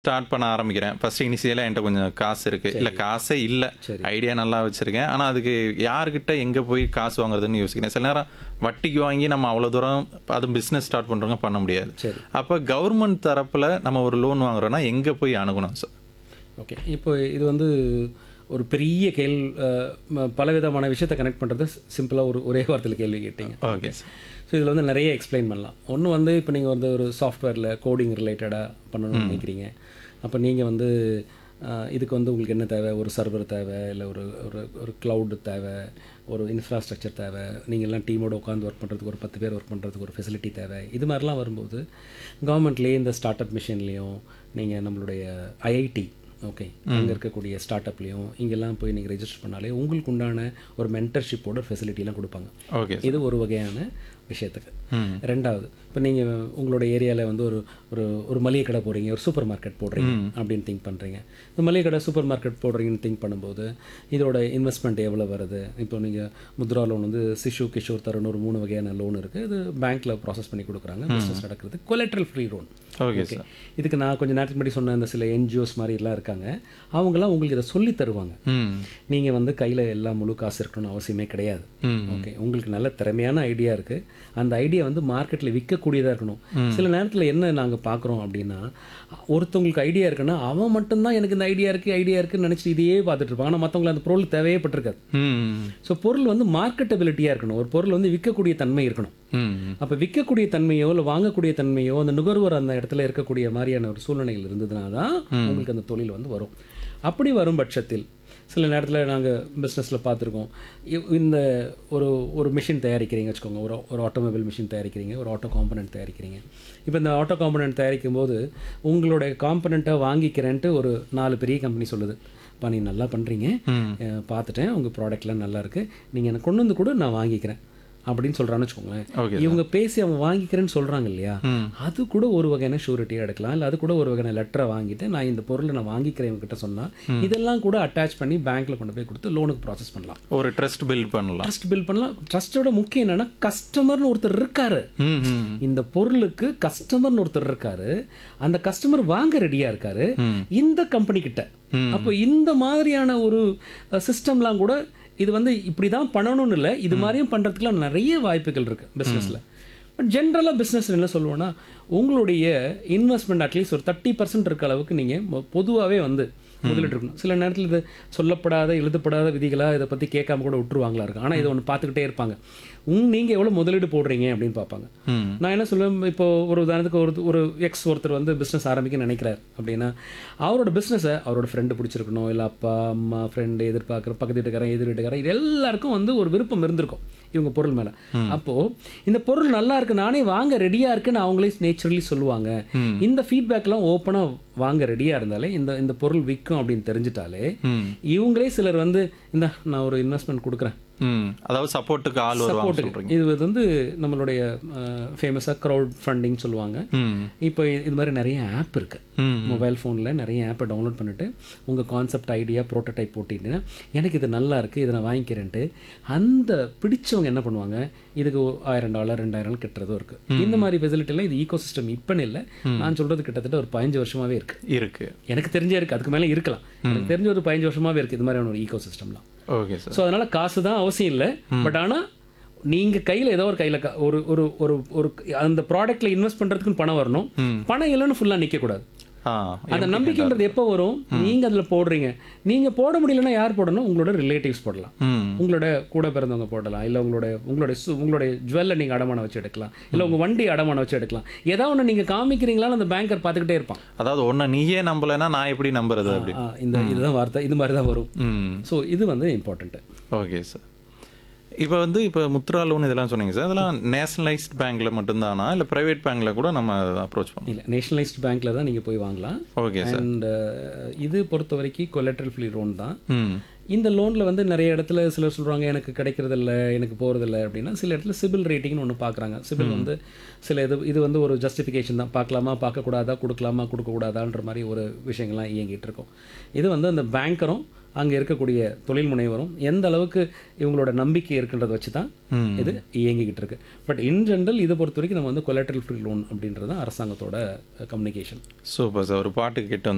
Start பண்ண ஆரம்பிக்கிறேன் first இனிஷியலாக என்கிட்ட கொஞ்சம் காசு இருக்கு இல்லை காசே இல்லை சரி. ஐடியா நல்லா வச்சிருக்கேன் ஆனால் அதுக்கு யாருக்கிட்ட எங்கே போய் காசு வாங்குறதுன்னு யோசிக்கிறேன் சில நேரம் வட்டிக்கு வாங்கி நம்ம அவ்வளோ தூரம் அது பிஸ்னஸ் ஸ்டார்ட் பண்ணுறவங்க பண்ண முடியாது சரி அப்போ கவர்மெண்ட் தரப்பில் நம்ம ஒரு லோன் வாங்குறோம்னா எங்கே போய் அணுகணும் சார் ஓகே இப்போ இது வந்து ஒரு பெரிய கேள் அஹ், ம- பலவிதமான விஷயத்தை கனெக்ட் பண்ணுறது சிம்பிளாக ஒரு ஒரே வார்த்தையில் கேள்வி கேட்டீங்க ஓகே சார் ஸோ இதில் வந்து நிறைய எக்ஸ்பிளைன் பண்ணலாம் ஒன்று வந்து இப்போ நீங்கள் வந்து ஒரு சாஃப்ட்வேரில் கோடிங் ரிலேட்டடாக பண்ணணும்னு நினைக்கிறீங்க அப்போ நீங்கள் வந்து அஹ், இதுக்கு வந்து உங்களுக்கு என்ன தேவை ஒரு சர்வர் தேவை இல்லை ஒரு ஒரு ஒரு க்ளவுடு தேவை ஒரு இன்ஃப்ராஸ்ட்ரக்சர் தேவை நீங்கள் எல்லாம் டீமோட உட்காந்து ஒர்க் பண்ணுறதுக்கு ஒரு பத்து பேர் ஒர்க் பண்ணுறதுக்கு ஒரு ஃபெசிலிட்டி தேவை இது மாதிரிலாம் வரும்போது கவர்மெண்ட்லேயே இந்த ஸ்டார்ட் அப் மிஷன்லேயும் நீங்கள் நம்மளுடைய ஐஐடி ஓகே அங்கே இருக்கக்கூடிய ஸ்டார்ட் அப்லேயும் இங்கெல்லாம் போய் நீங்கள் ரெஜிஸ்டர் பண்ணாலே உங்களுக்கு உண்டான ஒரு மென்டர்ஷிப்போட ஃபெசிலிட்டிலாம் கொடுப்பாங்க ஓகே இது ஒரு வகையான விஷயத்துக்கு ரெண்டாவது இப்போ நீங்கள் உங்களோட ஏரியாவில் வந்து ஒரு ஒரு ஒரு மளிகை கடை போடுறீங்க ஒரு சூப்பர் மார்க்கெட் போடுறீங்க அப்படின்னு திங்க் பண்ணுறீங்க இந்த மளிகை கடை சூப்பர் மார்க்கெட் போடுறீங்கன்னு திங்க் பண்ணும்போது இதோட இன்வெஸ்ட்மெண்ட் எவ்வளோ வருது இப்போ நீங்கள் முத்ரா லோன் வந்து சிஷு கிஷோர் தருண் ஒரு மூணு வகையான லோன் இருக்குது இது பேங்க்கில் ப்ராசஸ் பண்ணி கொடுக்குறாங்க பிஸ்னஸ் நடக்கிறது collateral free loan okay okay இதுக்கு நான் கொஞ்சம் நேரத்துக்கு முன்னாடி சொன்ன அந்த சில என்ஜிஓஸ் மாதிரிலாம் இருக்காங்க அவங்களாம் உங்களுக்கு இதை சொல்லி தருவாங்க ம் நீங்கள் வந்து கையில் எல்லா முழு காசு இருக்கணும்னு அவசியமே கிடையாது ஓகே உங்களுக்கு நல்ல திறமையான ஐடியா இருக்குது அந்த ஐடியா வந்து மார்க்கெட்டில் விற்கக்கூடியதாக இருக்கணும் சில நேரத்தில் என்ன நாங்கள் பார்க்குறோம் அப்படின்னா ஒருத்தவங்களுக்கு ஐடியா இருக்குன்னா அவன் மட்டும்தான் எனக்கு இந்த ஐடியா இருக்குது ஐடியா இருக்குன்னு நினச்சிட்டு இதையே பார்த்துட்டு இருப்பான் ஆனால் மற்றவங்களுக்கு அந்த பொருள் தேவையே பட்டிருக்காது ம் ஸோ பொருள் வந்து மார்க்கெட்டபிலிட்டியாக இருக்கணும் ஒரு பொருள் வந்து விற்கக்கூடிய தன்மை இருக்கணும் ம் அப்போ விற்கக்கூடிய தன்மையோ இல்லை வாங்கக்கூடிய தன்மையோ அந்த நுகர்வோர் அந்த இடத்துல இருக்கக்கூடிய மாதிரியான ஒரு சூழ்நிலைகள் இருந்ததுனா தான் உங்களுக்கு அந்த தொழில் வந்து வரும் அப்படி வரும் பட்சத்தில் சில நேரத்தில் நாங்கள் பிஸ்னஸில் பார்த்துருக்கோம் இ- இந்த ஒரு ஒரு மிஷின் தயாரிக்கிறீங்க வச்சுக்கோங்க ஒரு ஒரு ஆட்டோமொபைல் மிஷின் தயாரிக்கிறீங்க ஒரு ஆட்டோ காம்பனன்ட் தயாரிக்கிறீங்க இப்போ இந்த ஆட்டோ காம்பனன்ட் தயாரிக்கும் போது உங்களுடைய காம்பனண்ட்டை வாங்கிக்கிறேன்ட்டு ஒரு நாலு பெரிய கம்பெனி சொல்லுது "பா, நீ நல்லா பண்ணுறீங்க பார்த்துட்டேன் உங்கள் ப்ராடக்ட்லாம் நல்லா இருக்குது நீங்கள் எனக்கு கொண்டு வந்து கூட நான் வாங்கிக்கிறேன் அப்படின்னு சொல்கிறான்னு வச்சுக்கோங்களேன் ஓகே இவங்க பேசி அவங்க வாங்கிக்கிறேன்னு சொல்றாங்க இல்லையா அது கூட ஒரு வகையான ஷூரிட்டியாக எடுக்கலாம் இல்லை அது கூட ஒரு வகையான லெட்டரை வாங்கிட்டு நான் இந்த பொருளை நான் வாங்கிக்கிறேன் இவங்க கிட்ட சொன்னா இதெல்லாம் கூட அட்டாச் பண்ணி பேங்க்ல கொண்டு போய் கொடுத்து லோனுக்கு ப்ராசஸ் பண்ணலாம் ஒரு ட்ரஸ்ட் பில்ட் பண்ணலாம் ட்ரஸ்ட் பில் பண்ணலாம் ட்ரஸ்ட்டோட முக்கியம் என்னன்னா கஸ்டமர்னு ஒருத்தர் இருக்காரு ம் ம் இந்த பொருளுக்கு கஸ்டமர்னு ஒருத்தர் இருக்காரு அந்த கஸ்டமர் வாங்க ரெடியா இருக்காரு இந்த கம்பெனி கிட்ட அப்போ இந்த மாதிரியான ஒரு சிஸ்டம்லாம் கூட இது வந்து இப்படி தான் பண்ணணும்னு இல்லை இது மாதிரியும் பண்ணுறதுக்குலாம் நிறைய வாய்ப்புகள் இருக்கு பிஸ்னஸில் பட் ஜென்ரலாக பிஸ்னஸ் என்ன சொல்லுவோன்னா உங்களுடைய இன்வெஸ்ட்மெண்ட் அட்லீஸ்ட் ஒரு தேர்ட்டி பர்சன்ட் இருக்க அளவுக்கு நீங்கள் பொதுவாகவே வந்து முதலீடு இருக்கணும் சில நேரத்தில் இது சொல்லப்படாத எழுதப்படாத விதிகளாக இதை பற்றி கேட்காம கூட விட்டுருவாங்களா இருக்கும் ஆனால் இதை ஒன்று பார்த்துக்கிட்டே இருப்பாங்க உங் நீங்கள் எவ்வளோ முதலீடு போடுறீங்க அப்படின்னு பார்ப்பாங்க ம் நான் என்ன சொல்லுவேன் இப்போ ஒரு உதாரணத்துக்கு ஒரு ஒரு எக்ஸ் ஒருத்தர் வந்து பிஸ்னஸ் ஆரம்பிக்க நினைக்கிறார் அப்படின்னா அவரோட பிஸ்னஸை அவரோட ஃப்ரெண்டு பிடிச்சிருக்கணும் இல்லை அப்பா அம்மா ஃப்ரெண்டு எதிர்பார்க்குற பக்கத்து வீட்டுக்காரன் எதிர் வீட்டுக்காரன் இது எல்லாருக்கும் வந்து ஒரு விருப்பம் இருந்திருக்கும் இவங்க பொருள் மேலே அப்போது இந்த பொருள் நல்லா இருக்கு நானே வாங்க ரெடியாக இருக்குன்னு அவங்களே நேச்சுரலி சொல்லுவாங்க இந்த ஃபீட்பேக்லாம் ஓப்பனாக வாங்க ரெடியாக இருந்தாலே இந்த இந்த பொருள் விற்கும் அப்படின்னு தெரிஞ்சிட்டாலே ம் இவங்களே சிலர் வந்து இந்த நான் ஒரு இன்வெஸ்ட்மெண்ட் கொடுக்குறேன் ம் அதாவது சப்போர்ட்டுக்கு ஆள் வருவாங்க சொல்றீங்க இது வந்து நம்மளுடைய ஃபேமஸாக க்ரௌட் ஃபண்டிங் சொல்லுவாங்க ம் இப்போ இது மாதிரி நிறைய ஆப் இருக்கு ம் மொபைல் ஃபோனில் நிறைய ஆப்பை டவுன்லோட் பண்ணிட்டு உங்கள் கான்செப்ட் ஐடியா ப்ரோட்டோடைப் போட்டிங்கன்னா எனக்கு இது நல்லா இருக்குது இதை நான் வாங்கிக்கிறேன்ட்டு அந்த பிடிச்சவங்க என்ன பண்ணுவாங்க இதுக்கு ஒரு ஆயிரம் டாலர் ரெண்டாயிரம் கட்டுறதும் இருக்குது இந்த மாதிரி ஃபெசிலிட்டிலாம் இது ஈகோ சிஸ்டம் இப்போன்னு இல்லை நான் சொல்கிறது கிட்டத்தட்ட ஒரு பதினஞ்சு வருஷமாகவே இருக்குது இருக்கு எனக்கு தெரிஞ்சே இருக்குது அதுக்கு மேலே இருக்கலாம் எனக்கு தெரிஞ்ச ஒரு பதினஞ்சு வருஷமாகவே இருக்குது இது மாதிரியான ஒரு ஈகோ சிஸ்டம்லாம் ஓகே சார் ஸோ அதனால காசு தான் அவசியம் இல்லை பட் ஆனால் நீங்கள் கையில் ஏதோ ஒரு கையில் ஒரு ஒரு ஒரு ஒரு அந்த ப்ராடக்ட்டில் இன்வெஸ்ட் பண்ணுறதுக்குன்னு பணம் வரணும் பணம் இல்லைன்னு ஃபுல்லாக நிற்கக்கூடாது ஆ அந்த நம்பிக்கைன்றது எப்போ வரும் நீங்கள் அதில் போடுறீங்க நீங்கள் போட முடியலன்னா யார் போடணும் உங்களோட ரிலேட்டிவ்ஸ் போடலாம் ம் உங்களோட கூட பிறந்தவங்க போடலாம் இல்லை உங்களோட உங்களுடைய சு- உங்களுடைய ஜுவல்லை நீங்கள் அடமானம் வச்சு எடுக்கலாம் இல்லை உங்கள் வண்டி அடமானம் வச்சு எடுக்கலாம் ஏதாவது ஒன்று நீங்கள் காமிக்கிறீங்களான்னு அந்த பேங்கர் பார்த்துக்கிட்டே இருப்பான் அதாவது ஒன்றை நீயே நம்பலைன்னா நான் எப்படி நம்புறது அப்படி ஆ, இந்த இதுதான் வார்த்தை இது மாதிரி தான் வரும் ம் ஸோ இது வந்து இம்பார்ட்டண்ட்டு ஓகே சார் இப்போ வந்து இப்போ முத்ரா லோன் இதெல்லாம் சொன்னீங்க சார் அதெல்லாம் நேஷனலைஸ்ட் பேங்க்ல மட்டும்தானா இல்லை பிரைவேட் பேங்க்ல கூட நம்ம அப்ரோச் பண்ணலாம் இல்லை நேஷனலைஸ்ட் பேங்க்கில் தான் நீங்கள் போய் வாங்கலாம் ஓகே சார் அண்ட் இது பொறுத்த வரைக்கும் கொலெட்ரல் ஃப்ரீ லோன் தான் ம் இந்த லோனில் வந்து நிறைய இடத்துல சிலர் சொல்கிறாங்க எனக்கு கிடைக்கிறதில்ல எனக்கு போகிறதில்ல அப்படின்னா சில இடத்துல சிபில் ரேட்டிங்னு ஒன்று பார்க்குறாங்க சிபில் வந்து சில இது இது வந்து ஒரு ஜஸ்டிஃபிகேஷன் தான் பார்க்கலாமா பார்க்கக்கூடாதா கொடுக்கலாமா கொடுக்கக்கூடாதான்ற மாதிரி ஒரு விஷயங்கள்லாம் இயங்கிட்டு இருக்கும் இது வந்து அந்த பேங்கரும் அங்கே இருக்கக்கூடிய தொழில் முனைவரும் எந்த அளவுக்கு இவங்களோட நம்பிக்கை இருக்குன்றதை வச்சு தான் ம். இது இயங்கிக்கிட்டு இருக்கு பட் இன் ஜென்ரல் இதை பொறுத்த வரைக்கும் நம்ம வந்து கொலெட்ரல் ஃப்ரீ லோன் அப்படின்றது தான் அரசாங்கத்தோட கம்யூனிகேஷன் சூப்பர் சார் ஒரு பாட்டு கேட்டு வந்து